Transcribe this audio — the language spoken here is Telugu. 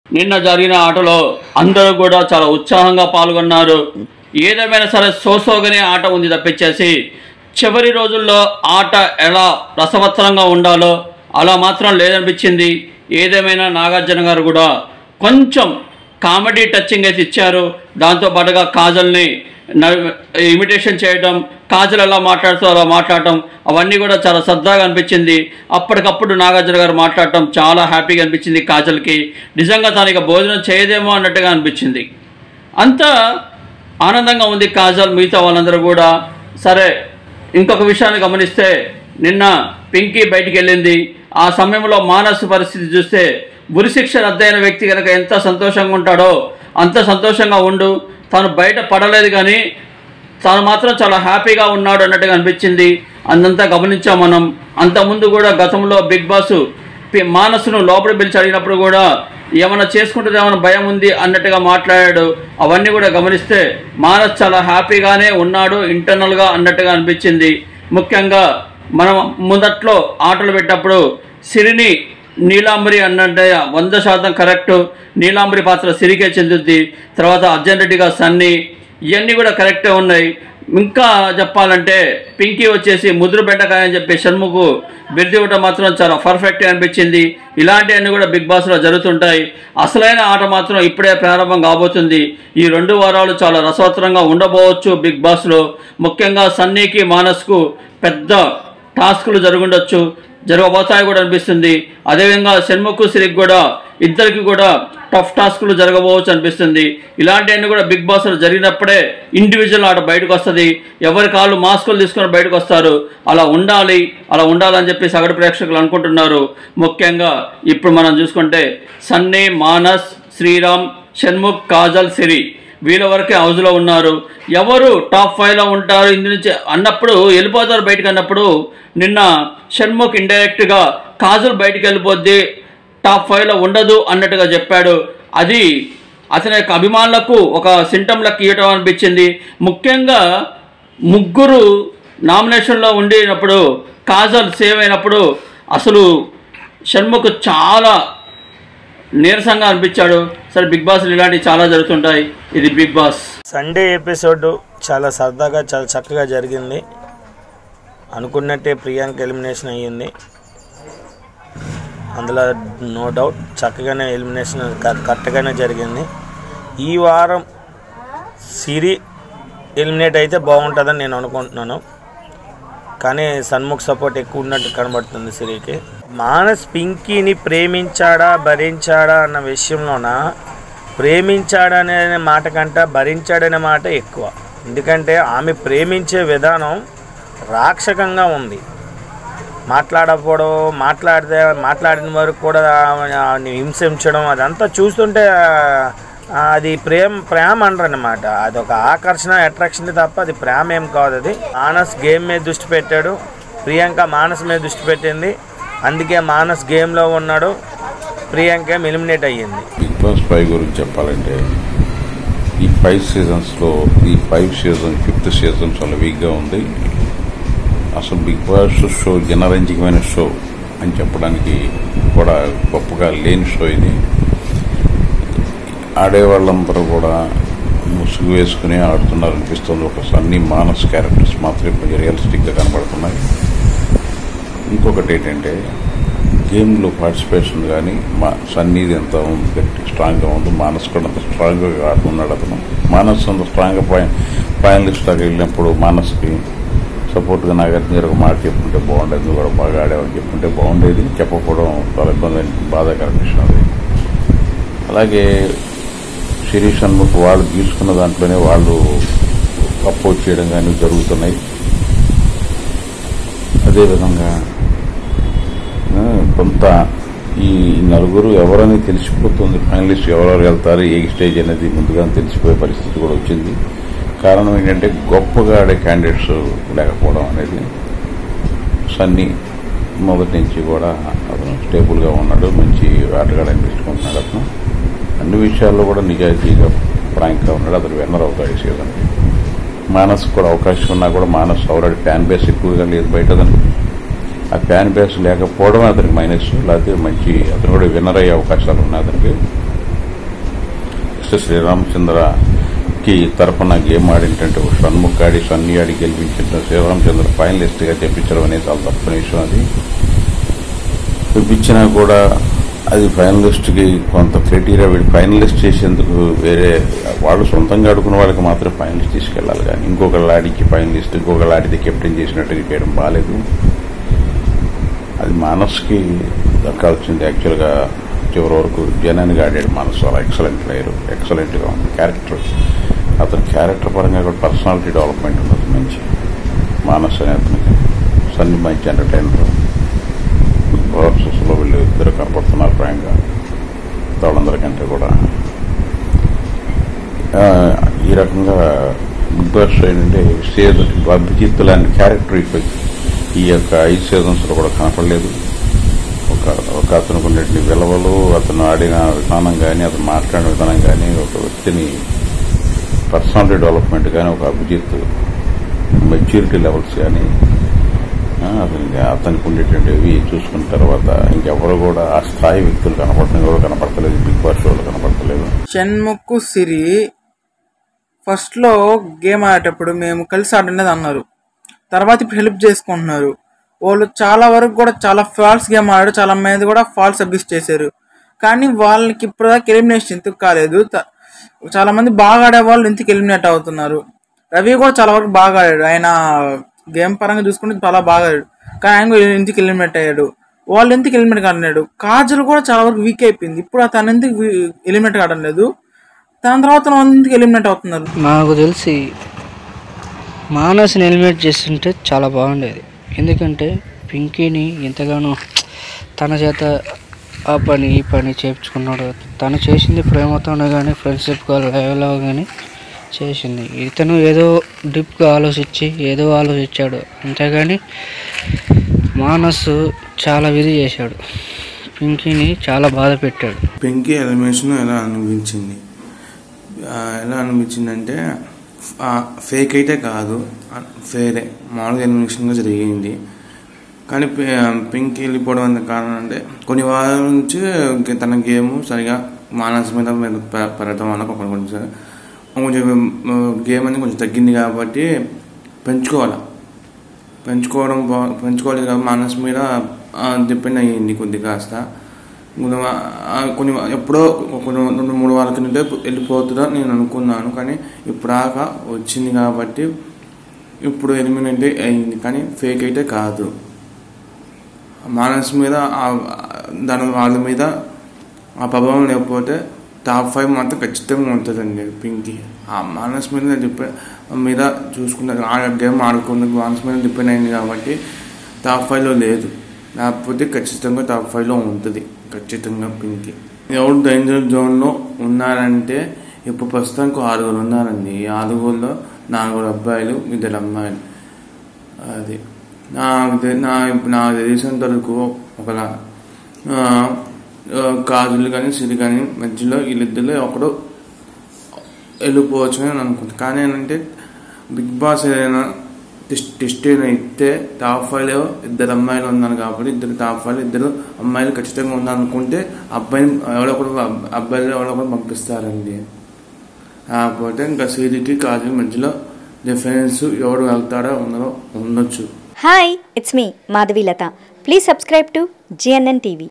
నిన్న జరిగిన ఆటలో అందరూ కూడా చాలా ఉత్సాహంగా పాల్గొన్నారు ఏదేమైనా సరే సోసోగానే ఆట ఉంది తప్పించేసి చివరి రోజుల్లో ఆట ఎలా రసవత్తరంగా ఉండాలో అలా మాత్రం లేదనిపించింది ఏదేమైనా నాగార్జున గారు కూడా కొంచెం కామెడీ టచింగ్ అయితే ఇచ్చారు దాంతో పాటుగా కాజల్ని ఇమిటేషన్ చేయడం కాజల్ ఎలా మాట్లాడుతూ అలా మాట్లాడటం అవన్నీ కూడా చాలా సరదాగా అనిపించింది అప్పటికప్పుడు నాగార్జున గారు మాట్లాడటం చాలా హ్యాపీగా అనిపించింది కాజల్కి నిజంగా తను ఇక భోజనం చేయదేమో అన్నట్టుగా అనిపించింది అంతా ఆనందంగా ఉంది కాజల్ మిగతా వాళ్ళందరూ కూడా సరే ఇంకొక విషయాన్ని గమనిస్తే నిన్న పింకీ బయటికి వెళ్ళింది ఆ సమయంలో మానసు పరిస్థితి చూస్తే ఉరిశిక్ష రద్దయిన వ్యక్తి కనుక ఎంత సంతోషంగా ఉంటాడో అంత సంతోషంగా ఉండు తాను బయట పడలేదు కానీ తాను మాత్రం చాలా హ్యాపీగా ఉన్నాడు అన్నట్టుగా అనిపించింది అందంతా గమనించాం మనం అంతకుముందు కూడా గతంలో బిగ్ బాస్ పి- మానసును లోపల పిలిచి అడిగినప్పుడు కూడా ఏమైనా చేసుకుంటుందేమైనా భయం ఉంది అన్నట్టుగా మాట్లాడాడు అవన్నీ కూడా గమనిస్తే మానస్ చాలా హ్యాపీగానే ఉన్నాడు ఇంటర్నల్గా అన్నట్టుగా అనిపించింది ముఖ్యంగా మనం మొదట్లో ఆటలు పెట్టినప్పుడు సిరిని నీలాంబరి అన్నట్టే వంద శాతం కరెక్ట్ నీలాంబరి పాత్ర సిరికే చెందుద్ది తర్వాత అర్జున్ రెడ్డిగా సన్నీ ఇవన్నీ కూడా కరెక్టే ఉన్నాయి ఇంకా చెప్పాలంటే పింకీ వచ్చేసి ముదురు బెండకాయ అని చెప్పి షణ్ముఖు బిర్దివ్వటం మాత్రం చాలా పర్ఫెక్ట్ అనిపించింది ఇలాంటివన్నీ కూడా బిగ్ బాస్లో జరుగుతుంటాయి అసలైన ఆట మాత్రం ఇప్పుడే ప్రారంభం కాబోతుంది ఈ రెండు వారాలు చాలా రసవత్తరంగా ఉండబోవచ్చు బిగ్ బాస్లో ముఖ్యంగా సన్నీకి మానస్కు పెద్ద టాస్కులు జరుగుండొచ్చు జరగబోతాయి కూడా అనిపిస్తుంది అదేవిధంగా షణ్ముఖ్ సిరికి కూడా ఇద్దరికి కూడా టఫ్ టాస్కులు జరగబోవచ్చు అనిపిస్తుంది ఇలాంటివన్నీ కూడా బిగ్ బాస్లో జరిగినప్పుడే ఇండివిజువల్ ఆట బయటకు వస్తుంది ఎవరి కాళ్ళు మాస్కులు తీసుకొని బయటకు వస్తారు అలా ఉండాలి అలా ఉండాలని చెప్పి సగటు ప్రేక్షకులు అనుకుంటున్నారు ముఖ్యంగా ఇప్పుడు మనం చూసుకుంటే సన్నీ మానస్ శ్రీరామ్ షణ్ముఖ్ కాజల్ సిరి వీళ్ళ వరకే హౌస్లో ఉన్నారు ఎవరు టాప్ ఫైవ్లో ఉంటారు ఇందు నుంచి అన్నప్పుడు వెళ్ళిపోతారు బయటకు అన్నప్పుడు నిన్న షణ్ముఖ్ ఇండైరెక్ట్గా కాజల్ బయటికి వెళ్ళిపోద్ది టాప్ ఫైవ్లో ఉండదు అన్నట్టుగా చెప్పాడు అది అతని యొక్క అభిమానులకు ఒక సింటమ్లకు ఇవ్వటం అనిపించింది ముఖ్యంగా ముగ్గురు నామినేషన్లో ఉండినప్పుడు కాజల్ సేవ్ అయినప్పుడు అసలు షణ్ముఖ్ చాలా నీరసంగా అనిపించాడు సరే బిగ్ బాస్ ఇలాంటివి చాలా జరుగుతుంటాయి ఇది బిగ్ బాస్ సండే ఎపిసోడ్ చాలా సరదాగా చాలా చక్కగా జరిగింది అనుకున్నట్టే ప్రియాంక ఎలిమినేషన్ అయ్యింది అందులో నో డౌట్ చక్కగానే ఎలిమినేషన్ క- కరెక్ట్గానే జరిగింది ఈ వారం సిరి ఎలిమినేట్ అయితే బాగుంటుందని నేను అనుకుంటున్నాను కానీ సన్ముఖ్ సపోర్ట్ ఎక్కువ ఉన్నట్టు కనబడుతుంది సిరికి మానస్ పింకీని ప్రేమించాడా భరించాడా అన్న విషయంలోన ప్రేమించాడనే మాట కంటే భరించాడనే మాట ఎక్కువ ఎందుకంటే ఆమె ప్రేమించే విధానం రాక్షకంగా ఉంది మాట్లాడకపోవడం మాట్లాడితే మాట్లాడిన వరకు కూడా ఆమెని హింసించడం అదంతా చూస్తుంటే ఆ, అది ప్రేమ ప్రేమ అనరనమాట అది ఒక ఆకర్షణ అట్రాక్షన్ తప్ప అది ప్రేమ ఏం కాదు అది మానస్ గేమ్ మీద దృష్టి పెట్టాడు ప్రియాంక మానస్ మీద దృష్టి పెట్టింది అందుకే మానస్ గేమ్లో ఉన్నాడు ప్రియాంక ఏం ఎలిమినేట్ అయ్యింది బిగ్ బాస్ ఫైవ్ గురించి చెప్పాలంటే ఈ ఫైవ్ సీజన్స్లో ఈ ఫైవ్ సీజన్ ఫిఫ్త్ సీజన్ చాలా వీక్గా ఉంది అసలు బిగ్ బాస్ షో జనరంజకమైన షో అని చెప్పడానికి కూడా గొప్పగా లేని షో ఇది ఆడేవాళ్ళందరూ కూడా ముసుగు వేసుకుని ఆడుతున్నారు అనిపిస్తుంది ఒక సన్నీ మానస్ క్యారెక్టర్స్ మాత్రమే కొంచెం రియలిస్టిక్గా కనబడుతున్నాయి ఇంకొకటి ఏంటంటే గేమ్లో పార్టిసిపేషన్ కానీ మా సన్నీది ఎంత ఉంది గట్టి స్ట్రాంగ్గా ఉంది మానస్ కూడా అంత స్ట్రాంగ్గా ఆడుతున్నాడు అతను మానస్ అంత స్ట్రాంగ్గా ఫై- ఫైనలిస్ట్ దాకా వెళ్ళినప్పుడు మానస్కి సపోర్ట్గా నాగార్జున గారు ఒక మాట చెప్పుకుంటే బాగుండేది నువ్వు కూడా బాగా ఆడేవని చెప్పుకుంటే బాగుండేది చెప్పకపోవడం చాలా ఇబ్బంది బాధాకర విషయం అది అలాగే శిరీష్ షణ్ముఖ్ వాళ్ళు తీసుకున్న దాంట్లోనే వాళ్ళు అపోజ్ చేయడం కానీ జరుగుతున్నాయి అదేవిధంగా ఆ, కొంత ఈ నలుగురు ఎవరని తెలిసిపోతుంది ఫైనలిస్ట్ ఎవరెవరు వెళ్తారు ఏ స్టేజ్ అనేది ముందుగా తెలిసిపోయే పరిస్థితి కూడా వచ్చింది కారణం ఏంటంటే గొప్పగా ఆడే క్యాండిడేట్స్ లేకపోవడం అనేది సన్నీ మొదటి నుంచి కూడా అతను స్టేబుల్గా ఉన్నాడు మంచి ఆటగాడు అనిపించుకుంటున్నాడు అతను అన్ని విషయాల్లో కూడా నిజాయితీగా ఫ్రాంక్గా ఉన్నాడు అతను విన్నర్ అవుతాడు ఈ సీజన్ మానస్ కూడా అవకాశం ఉన్నా కూడా మానస్ ఆల్రెడీ ఫ్యాన్ బేస్ ఎక్కువగా లేదు బయట అతనికి ఆ ఫ్యాన్ బేస్ లేకపోవడం అతనికి మైనస్ లేకపోతే మంచి అతను కూడా విన్నర్ అయ్యే అవకాశాలు ఉన్నాయి అతనికి నెక్స్ట్ శ్రీరామచంద్రకి తరపున గేమ్ ఆడింటే ఒక షణ్ముఖ్ ఆడి సన్నీ ఆడి గెలిపించిన శ్రీరామచంద్ర ఫైనలిస్ట్గా తెప్పించడం అనేది చాలా తప్పని విషయం అది తెప్పించినా కూడా అది ఫైనలిస్ట్కి కొంత క్రైటీరియా వీళ్ళు ఫైనలిస్ట్ చేసేందుకు వేరే వాళ్ళు సొంతంగా ఆడుకున్న వాళ్ళకి మాత్రం ఫైనలిస్ట్ తీసుకెళ్ళాలి కానీ ఇంకొకళ్ళ ఆడికి ఫైనలిస్ట్ ఇంకొకళ్ళ ఆడితే కెప్టెన్ చేసినట్టుగా చేయడం బాగాలేదు అది మానస్కి దక్కాల్సింది యాక్చువల్గా చివరి వరకు జనానికి ఆడాడు మనసు అలా ఎక్సలెంట్ ప్లేయర్ ఎక్సలెంట్గా ఉంది క్యారెక్టర్ అతని క్యారెక్టర్ పరంగా కూడా పర్సనాలిటీ డెవలప్మెంట్ ఉన్నది మంచి మానస్ అనే అతనికి సన్ని మంచి ఎంటర్టైనర్ ప్రాసెస్లో వీళ్ళు ఇద్దరు కనపడుతున్నారు ప్రాయంగా వాళ్ళందరికంటే కూడా ఆ, ఈ రకంగా బిగ్ బాస్ ఏంటంటే సీజన్ అభిజిత్ లాంటి క్యారెక్టర్ ఇప్పుడు ఈ యొక్క ఐదు సీజన్స్లో కూడా కనపడలేదు ఒక ఒక అతనికి ఉన్నటువంటి విలువలు అతను ఆడిన విధానం కానీ అతను మాట్లాడిన విధానం కానీ ఒక వ్యక్తిని పర్సనాలిటీ డెవలప్మెంట్ కానీ ఒక అభిజిత్ మెచ్యూరిటీ లెవెల్స్ కానీ ఆ, అతనికి అతనికి ఉండేటువంటివి చూసుకున్న తర్వాత ఇంకెవరు కూడా ఆ స్థాయి వ్యక్తులు కనపడటం కూడా కనపడతలేదు బిగ్ బాస్ షోలో కనపడతలేదు షణ్ముఖ్ సిరి ఫస్ట్లో గేమ్ ఆడేటప్పుడు మేము కలిసి ఆడనేది అన్నారు తర్వాత ఇప్పుడు హెల్ప్ చేసుకుంటున్నారు వాళ్ళు చాలా వరకు కూడా చాలా ఫాల్స్ గేమ్ ఆడారు చాలా మంది కూడా ఫాల్స్ అబ్యూస్ చేశారు కానీ వాళ్ళకి ఇప్పటిదాకా ఎలిమినేషన్ ఎందుకు కాలేదు త- చాలా మంది బాగా ఆడే వాళ్ళు ఎందుకు ఎలిమినేట్ అవుతున్నారు రవి కూడా చాలా వరకు బాగా ఆడాడు ఆయన గేమ్ పరంగా చూసుకుంటే చాలా బాగా ఆడాడు కానీ ఆయన కూడా ఎందుకు ఎలిమినేట్ అయ్యాడు వాళ్ళు ఎందుకు ఎలిమినేట్ కాడలేదు కాజల్ కూడా చాలా వరకు వీక్ అయిపోయింది ఇప్పుడు తను ఎందుకు ఎలిమినేట్ కావడం లేదు దాని తర్వాత వాళ్ళు ఎందుకు ఎలిమినేట్ అవుతున్నారు నాకు తెలిసి మానస్ని ఎలిమినేట్ చేస్తుంటే చాలా బాగుండేది ఎందుకంటే పింకీని ఎంతగానో తన చేత ఆ పని ఈ పని చేయించుకున్నాడు తను చేసింది ప్రేమతోనే కానీ ఫ్రెండ్షిప్ లైవ్లో కానీ చేసింది ఇతను ఏదో డిప్గా ఆలోచించి ఏదో ఆలోచించాడు అంతేగాని మానస్ చాలా విధి చేశాడు పింకీని చాలా బాధ పెట్టాడు పెంకి ఎలిమినేషన్ ఎలా అనిపించింది ఆ, ఎలా అనిపించిందంటే ఫేక్ అయితే కాదు ఆ, ఫేరే మామూలుగా ఎలిమినేషన్గా జరిగింది కానీ పె- పెంకి వెళ్ళిపోవడం అనే కారణం అంటే కొన్ని వారాల నుంచి ఇంక తన గేమ్ సరిగా మానస్ మీద మీద పె- పెరగడం వల్ల కొంచెం కొంచెం కొంచెం గేమ్ అనేది కొంచెం తగ్గింది కాబట్టి పెంచుకోవాలి పెంచుకోవడం బా- పెంచుకోలేదు కాబట్టి మానస్ మీద డిపెండ్ అయ్యింది కొద్ది కాస్త కొన్ని వా- ఆ కొన్ని వా- ఎప్పుడో కొన్ని రెండు మూడు వారాల కిందటే వెళ్ళిపోతుందా నేను అనుకున్నాను కానీ ఇప్పుడు దాకా వచ్చింది కాబట్టి ఇప్పుడు ఎలిమినేట్ అయింది కానీ ఫేక్ అయితే కాదు మానస్ మీద ఆ- దాని వాళ్ళ మీద ఆ ప్రభావం లేకపోతే టాప్ ఫైవ్ మాత్రం ఖచ్చితంగా ఉంటుందండి పింకీ ఆ మానస్ మీద డిపెండ్ మీద చూసుకున్న ఆ గేమ్ ఆడుకున్న మానస్ మీద డిపెండ్ అయింది కాబట్టి టాప్ ఫైవ్లో లేదు లేకపోతే ఖచ్చితంగా టాప్ ఫైవ్లో ఉంటుంది ఖచ్చితంగా పింకీ ఎవరు డేంజర్ జోన్లో ఉన్నారంటే ఇప్పుడు ప్రస్తుతానికి ఆరుగురు ఉన్నారండి ఈ ఆరుగురులో నాలుగురు అబ్బాయిలు ఇద్దరు అమ్మాయిలు అది నాకు తె- నా నాకు తెలిసినంత వరకు ఒకలా ఆ, ఆ, కాజులు కానీ సిరి కానీ మధ్యలో వీళ్ళిద్దరిలో ఒకడు వెళ్ళిపోవచ్చు అని అనుకుంటా కానీ ఏంటంటే బిగ్ బాస్ ఏదైనా టెస్ట్ టెస్ట్ ఏదైనా ఇస్తే టాప్ ఫైవ్లో ఇద్దరు అమ్మాయిలు ఉన్నారు కాబట్టి ఇద్దరు టాప్ ఫైవ్ ఇద్దరు అమ్మాయిలు ఖచ్చితంగా ఉన్నారు అనుకుంటే అబ్బాయిని ఎవరో ఒకరు అబ్- అబ్బాయిలు ఎవరో ఒకరు పంపిస్తారండి కాకపోతే ఇంకా సిరికి కాజు మధ్యలో డిఫరెన్స్ ఎవరు వెళ్తారో ఉన్నారో ఉండొచ్చు Hi, it's me, Madhavi Lata. Please subscribe to GNN TV.